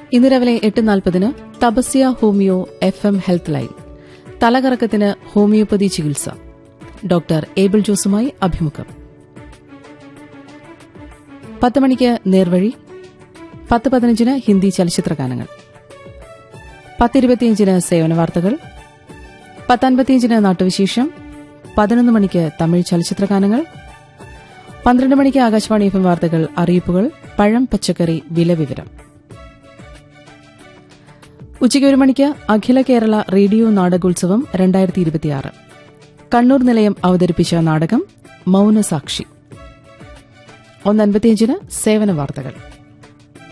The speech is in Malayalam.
ഇന്ന് രാവിലെ എട്ട് നാൽപ്പതിന് തപസ്യ ഹോമിയോ എഫ് എം ഹെൽത്ത് ലൈൻ തലകറക്കത്തിന് ഹോമിയോപ്പതി ചികിത്സ ഡോക്ടർ ഏബിൾ ജോസുമായി അഭിമുഖം പത്ത് മണിക്ക് നേർവഴി പത്ത് പതിനഞ്ചിന് ഹിന്ദി ചലച്ചിത്ര ഗാനങ്ങൾ പത്തിരുപത്തിയഞ്ചിന് സേവന വാർത്തകൾ പത്തൻപത്തിയഞ്ചിന് നാട്ടുവിശേഷം പതിനൊന്ന് മണിക്ക് തമിഴ് ചലച്ചിത്ര ഗാനങ്ങൾ പന്ത്രണ്ട് മണിക്ക് ആകാശവാണി എഫ് എം വാർത്തകൾ അറിയിപ്പുകൾ പഴം പച്ചക്കറി വില വിവരം ഉച്ചയ്ക്ക് ഒരു മണിക്ക് അഖില കേരള റേഡിയോ നാടകോത്സവം രണ്ടായിരത്തി ഇരുപത്തിയാറ് കണ്ണൂർ നിലയം അവതരിപ്പിച്ച നാടകം മൌനസാക്ഷി ഒന്നൻപത്തിയഞ്ചിന് സേവന വാർത്തകൾ